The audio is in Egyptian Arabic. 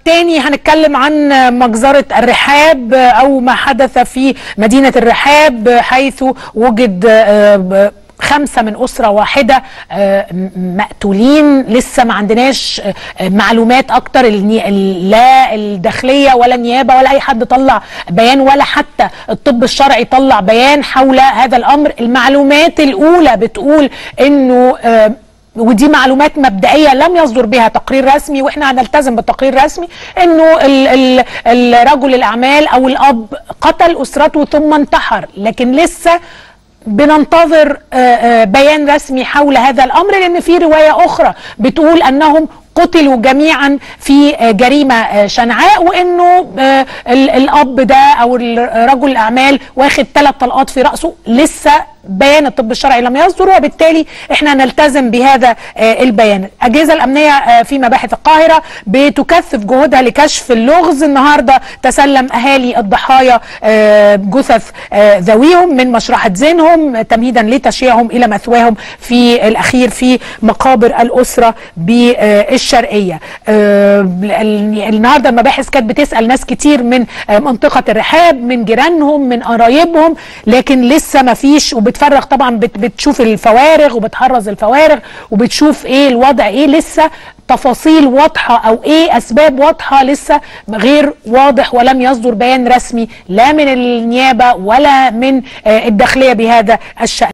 تاني هنتكلم عن مجزرة الرحاب أو ما حدث في مدينة الرحاب حيث وجد خمسة من أسرة واحدة مقتولين لسه ما عندناش معلومات أكتر لا الداخلية ولا النيابة ولا أي حد طلع بيان ولا حتى الطب الشرعي طلع بيان حول هذا الأمر المعلومات الأولى بتقول أنه ودي معلومات مبدئيه لم يصدر بها تقرير رسمي واحنا هنلتزم بالتقرير الرسمي انه الرجل الاعمال او الاب قتل اسرته ثم انتحر لكن لسه بننتظر بيان رسمي حول هذا الامر لان في روايه اخرى بتقول انهم قتلوا جميعا في جريمه شنعاء وانه الاب ده او رجل الاعمال واخد ثلاث طلقات في راسه لسه بيان الطب الشرعي لم يصدر وبالتالي احنا نلتزم بهذا البيان الاجهزه الامنيه في مباحث القاهره بتكثف جهودها لكشف اللغز النهارده تسلم اهالي الضحايا جثث ذويهم من مشرحه زينهم تمهيدا لتشييعهم الى مثواهم في الاخير في مقابر الاسره بالشرقيه النهارده المباحث كانت بتسال ناس كتير من منطقه الرحاب من جيرانهم من قرايبهم لكن لسه ما فيش بتفرغ طبعا بتشوف الفوارغ وبتحرز الفوارغ وبتشوف ايه الوضع ايه لسه تفاصيل واضحه او ايه اسباب واضحه لسه غير واضح ولم يصدر بيان رسمي لا من النيابه ولا من الداخليه بهذا الشان